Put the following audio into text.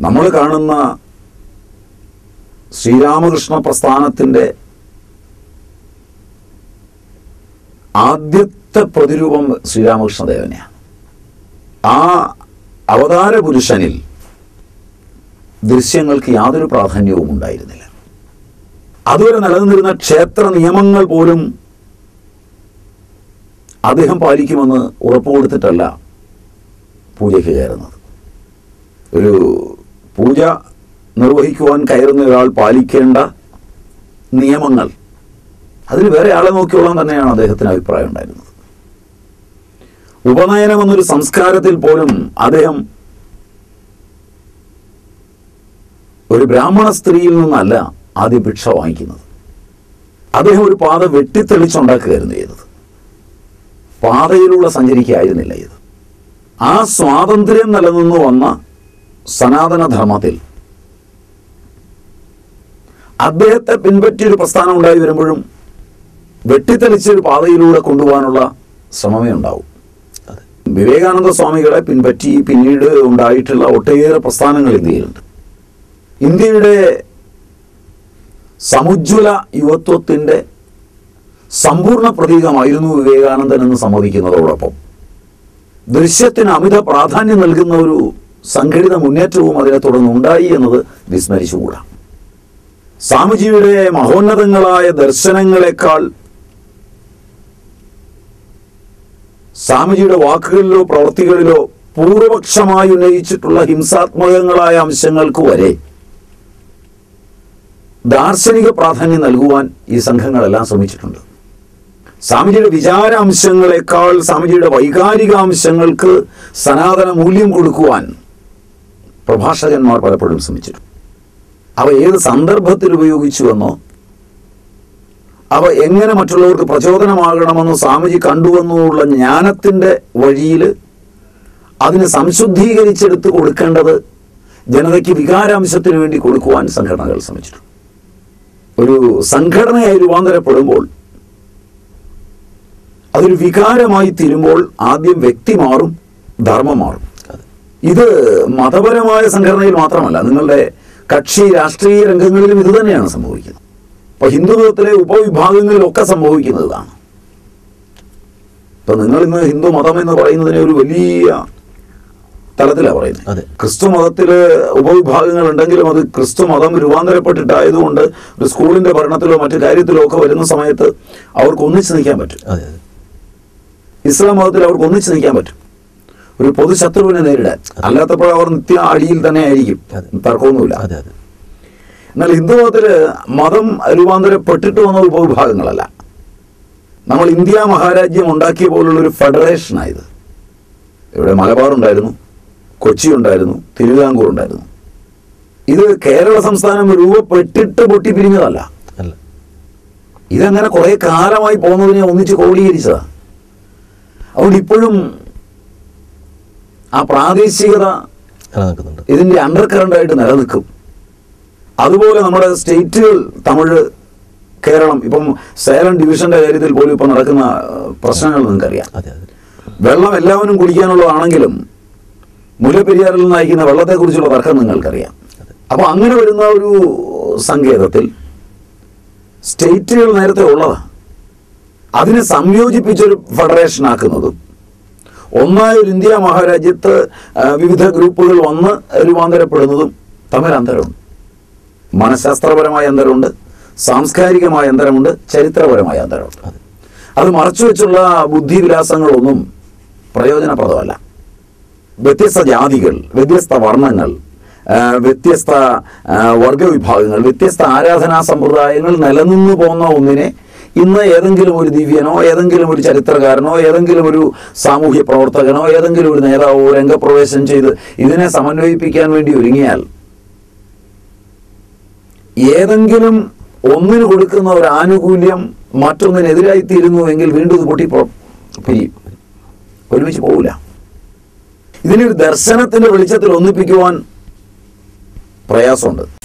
നമ്മൾ കാണുന്ന ശ്രീരാമകൃഷ്ണ പ്രസ്ഥാനത്തിൻ്റെ ആദ്യത്തെ പ്രതിരൂപം ശ്രീരാമകൃഷ്ണദേവനെയാണ് ആ അവതാര പുരുഷനിൽ ദൃശ്യങ്ങൾക്ക് യാതൊരു പ്രാധാന്യവും ഉണ്ടായിരുന്നില്ല അതുവരെ നിലനിന്നിരുന്ന ക്ഷേത്ര നിയമങ്ങൾ പോലും അദ്ദേഹം പാലിക്കുമെന്ന് ഉറപ്പ് കൊടുത്തിട്ടല്ല പൂജയ്ക്ക് കയറുന്നത് ഒരു പൂജ നിർവഹിക്കുവാൻ കയറുന്ന ഒരാൾ പാലിക്കേണ്ട നിയമങ്ങൾ അതിന് വേറെ ആളെ നോക്കിയോളാൻ തന്നെയാണ് അദ്ദേഹത്തിന് അഭിപ്രായം ഉണ്ടായിരുന്നത് ഉപനയനം എന്നൊരു സംസ്കാരത്തിൽ പോലും അദ്ദേഹം ഒരു ബ്രാഹ്മണ സ്ത്രീയിൽ നിന്നല്ല ആദ്യം ഭിക്ഷ വാങ്ങിക്കുന്നത് അദ്ദേഹം ഒരു പാത വെട്ടിത്തെളിച്ചുണ്ടാക്കുകയായിരുന്നു ചെയ്തത് പാതയിലൂടെ സഞ്ചരിക്കുകയായിരുന്നില്ല ഇത് ആ സ്വാതന്ത്ര്യം നിലനിന്നു വന്ന സനാതനധർമ്മത്തിൽ അദ്ദേഹത്തെ പിൻപറ്റിയൊരു പ്രസ്ഥാനം ഉണ്ടായി വരുമ്പോഴും വെട്ടിത്തെളിച്ചൊരു പാതയിലൂടെ കൊണ്ടുപോകാനുള്ള ശ്രമമേ ഉണ്ടാവും അതെ വിവേകാനന്ദ സ്വാമികളെ പിൻപറ്റി പിന്നീട് ഉണ്ടായിട്ടുള്ള ഒട്ടേറെ പ്രസ്ഥാനങ്ങൾ ഇന്ത്യയിലുണ്ട് ഇന്ത്യയുടെ സമുജ്വല യുവത്വത്തിൻ്റെ സമ്പൂർണ്ണ പ്രതീകമായിരുന്നു വിവേകാനന്ദൻ എന്ന് സമ്മതിക്കുന്നതോടൊപ്പം ദൃശ്യത്തിന് അമിത പ്രാധാന്യം നൽകുന്ന ഒരു സംഘടിത മുന്നേറ്റവും അതിനെ തുടർന്ന് ഉണ്ടായി എന്നത് വിസ്മരിച്ചുകൂടാ സ്വാമിജിയുടെ മഹോന്നതങ്ങളായ ദർശനങ്ങളെക്കാൾ സ്വാമിജിയുടെ വാക്കുകളിലോ പ്രവൃത്തികളിലോ പൂർവപക്ഷമായി ഉന്നയിച്ചിട്ടുള്ള ഹിംസാത്മകങ്ങളായ അംശങ്ങൾക്ക് വരെ ദാർശനിക പ്രാധാന്യം നൽകുവാൻ ഈ സംഘങ്ങളെല്ലാം ശ്രമിച്ചിട്ടുണ്ട് സ്വാമിജിയുടെ വിചാരാംശങ്ങളെക്കാൾ സ്വാമിജിയുടെ വൈകാരികാംശങ്ങൾക്ക് സനാതന മൂല്യം കൊടുക്കുവാൻ പ്രഭാഷകന്മാർ പലപ്പോഴും ശ്രമിച്ചിട്ടുണ്ട് അവ ഏത് സന്ദർഭത്തിൽ ഉപയോഗിച്ചുവെന്നോ അവ എങ്ങനെ മറ്റുള്ളവർക്ക് പ്രചോദനമാകണമെന്ന് സ്വാമിജി കണ്ടുവെന്നുള്ള ജ്ഞാനത്തിൻ്റെ വഴിയിൽ അതിനെ സംശുദ്ധീകരിച്ചെടുത്ത് കൊടുക്കേണ്ടത് ജനതയ്ക്ക് വികാരാംശത്തിന് വേണ്ടി കൊടുക്കുവാൻ സംഘടനകൾ ശ്രമിച്ചിട്ടുണ്ട് ഒരു സംഘടനയായി രൂപാന്തരപ്പെടുമ്പോൾ അതൊരു വികാരമായി തീരുമ്പോൾ ആദ്യം വ്യക്തി മാറും ധർമ്മം മാറും അതെ ഇത് മതപരമായ സംഘടനയിൽ മാത്രമല്ല നിങ്ങളുടെ കക്ഷി രാഷ്ട്രീയ രംഗങ്ങളിലും ഇത് തന്നെയാണ് സംഭവിക്കുന്നത് ഇപ്പൊ ഹിന്ദുമതത്തിലെ ഉപവിഭാഗങ്ങളിലൊക്കെ സംഭവിക്കുന്നത് ഇതാണ് ഇപ്പൊ നിങ്ങൾ ഇന്ന് ഹിന്ദു മതം എന്ന് പറയുന്നതിനെ ഒരു വലിയ തലത്തിലാണ് പറയുന്നത് അതെ. ക്രിസ്തു മതത്തില് ഉപവിഭാഗങ്ങൾ ഉണ്ടെങ്കിലും അത് ക്രിസ്തു മതം രൂപാന്തരപ്പെട്ടിട്ടായതുകൊണ്ട് ഒരു സ്കൂളിന്റെ ഭരണത്തിലോ മറ്റു കാര്യത്തിലോ ഒക്കെ വരുന്ന സമയത്ത് അവർക്ക് ഒന്നിച്ച് നിൽക്കാൻ പറ്റും അതെ അതെ ഇസ്ലാം മതത്തിൽ അവർക്ക് ഒന്നിച്ച് നിൽക്കാൻ പറ്റും ഒരു പൊതു ശത്രുവിനെ നേരിടാൻ അല്ലാത്തപ്പോൾ അവർ നിത്യ അടിയിൽ തന്നെ ആയിരിക്കും അതെ. തർക്കമൊന്നുമില്ല അതെ അതെ എന്നാൽ ഹിന്ദു മതത്തില് മതം രൂപാന്തരപ്പെട്ടിട്ട് വന്ന ഉപവിഭാഗങ്ങളല്ല നമ്മൾ ഇന്ത്യ മഹാരാജ്യം ഉണ്ടാക്കിയ പോലുള്ള ഒരു ഫെഡറേഷനായത് ഇവിടെ മലബാർ ഉണ്ടായിരുന്നു കൊച്ചി ഉണ്ടായിരുന്നു തിരുവിതാംകൂർ ഉണ്ടായിരുന്നു ഇത് കേരള സംസ്ഥാനം രൂപപ്പെട്ടിട്ട് പൊട്ടിപ്പിരിഞ്ഞതല്ല അല്ല ഇതങ്ങനെ കുറെ കാലമായി പോകുന്നതിനെ ഒന്നിച്ച് ക്രോഡീകരിച്ചതാ അതുകൊണ്ട് ഇപ്പോഴും ആ പ്രാദേശികത നിലനിൽക്കുന്നുണ്ട് ഇതിന്റെ അണ്ടർ കറണ്ടായിട്ട് നിലനിൽക്കും അതുപോലെ നമ്മുടെ സ്റ്റേറ്റുകൾ തമിഴ് കേരളം ഇപ്പം സേലം ഡിവിഷന്റെ കാര്യത്തിൽ പോലും ഇപ്പം നടക്കുന്ന ഏഹ്, പ്രശ്നങ്ങൾ നിങ്ങൾക്കറിയാം അതെ അതെ വെള്ളം എല്ലാവരും കുടിക്കാനുള്ളതാണെങ്കിലും മുല്ലപ്പെരിയാറിൽ നിന്ന് അയക്കുന്ന വെള്ളത്തെക്കുറിച്ചുള്ള തർക്കം നിങ്ങൾക്കറിയാം അപ്പോൾ അങ്ങനെ വരുന്ന ഒരു സങ്കേതത്തിൽ സ്റ്റേറ്റുകൾ നേരത്തെ ഉള്ളതാണ് അതിനെ സംയോജിപ്പിച്ചൊരു ഫെഡറേഷൻ ആക്കുന്നതും ഒന്നായ ഒരു ഇന്ത്യ മഹാരാജ്യത്ത് ആ, വിവിധ ഗ്രൂപ്പുകൾ വന്ന് രൂപാന്തരപ്പെടുന്നതും തമ്മിൽ അന്തരമുണ്ട് മനഃശാസ്ത്രപരമായ അന്തരമുണ്ട് സാംസ്കാരികമായ അന്തരമുണ്ട് ചരിത്രപരമായ അന്തരമുണ്ട് അതെ അത് മറച്ചു വെച്ചുള്ള ബുദ്ധിവിലാസങ്ങളൊന്നും പ്രയോജനപ്രദമല്ല വ്യത്യസ്ത ജാതികൾ വ്യത്യസ്ത വർണ്ണങ്ങൾ ആ, വ്യത്യസ്ത ആ, വർഗവിഭാഗങ്ങൾ വ്യത്യസ്ത ആരാധനാ സമ്പ്രദായങ്ങൾ നിലനിന്നു പോകുന്ന ഒന്നിനെ ഇന്ന് ഏതെങ്കിലും ഒരു ദിവ്യനോ ഏതെങ്കിലും ഒരു ചരിത്രകാരനോ ഏതെങ്കിലും ഒരു സാമൂഹ്യ പ്രവർത്തകനോ ഏതെങ്കിലും ഒരു നേതാവോ രംഗപ്രവേശം ചെയ്ത് ഇതിനെ സമന്വയിപ്പിക്കാൻ വേണ്ടി ഒരുങ്ങിയാൽ ഏതെങ്കിലും ഒന്നിന് കൊടുക്കുന്ന ഒരു ആനുകൂല്യം മറ്റൊന്നിനെതിരായി തീരുന്നുവെങ്കിൽ വീണ്ടും ഇത് പൊട്ടി പോ- പിരിയും ഒരുമിച്ച് പോകില്ല ഇതിനൊരു ദർശനത്തിന്റെ വെളിച്ചത്തിൽ ഒന്നിപ്പിക്കുവാൻ പ്രയാസമുണ്ട്